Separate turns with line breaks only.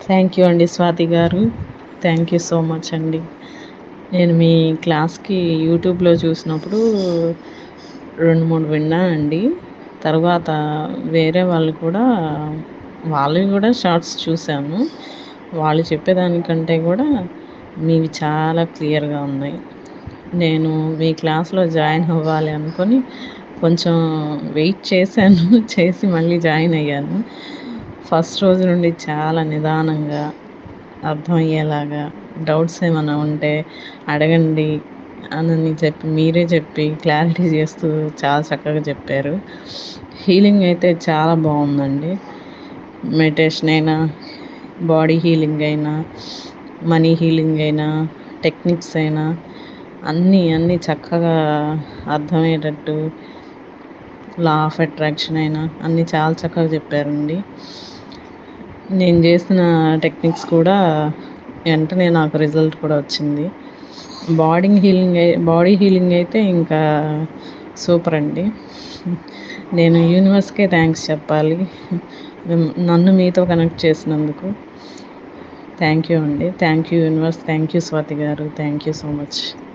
thank you అండి Swathi garu thank you so much అండి నేను మీ క్లాస్కి యూట్యూబ్లో చూసినప్పుడు రెండు మూడు విన్నానండి తర్వాత వేరే వాళ్ళు కూడా వాళ్ళవి కూడా షార్ట్స్ చూశాను వాళ్ళు చెప్పేదానికంటే కూడా మీవి చాలా క్లియర్గా ఉన్నాయి నేను మీ క్లాస్లో జాయిన్ అవ్వాలి అనుకొని కొంచెం వెయిట్ చేశాను చేసి మళ్ళీ జాయిన్ అయ్యాను ఫస్ట్ రోజు నుండి చాలా నిదానంగా అర్థమయ్యేలాగా డౌట్స్ ఏమైనా ఉంటే అడగండి అని చెప్పి మీరే చెప్పి క్లారిటీ చేస్తూ చాలా చక్కగా చెప్పారు హీలింగ్ అయితే చాలా బాగుందండి మెడిటేషన్ అయినా బాడీ హీలింగ్ అయినా మనీ హీలింగ్ అయినా టెక్నిక్స్ అయినా అన్నీ అన్నీ చక్కగా అర్థమయ్యేటట్టు లా ఆఫ్ అట్రాక్షన్ అయినా అన్నీ చాలా చక్కగా చెప్పారండి నేను చేసిన టెక్నిక్స్ కూడా వెంటనే నాకు రిజల్ట్ కూడా వచ్చింది బాడీ హీలింగ్ బాడీ హీలింగ్ అయితే ఇంకా సూపర్ అండి నేను యూనివర్స్కే థ్యాంక్స్ చెప్పాలి నన్ను మీతో కనెక్ట్ చేసినందుకు థ్యాంక్ యూ అండి thank you universe thank you Swathi garu thank you so much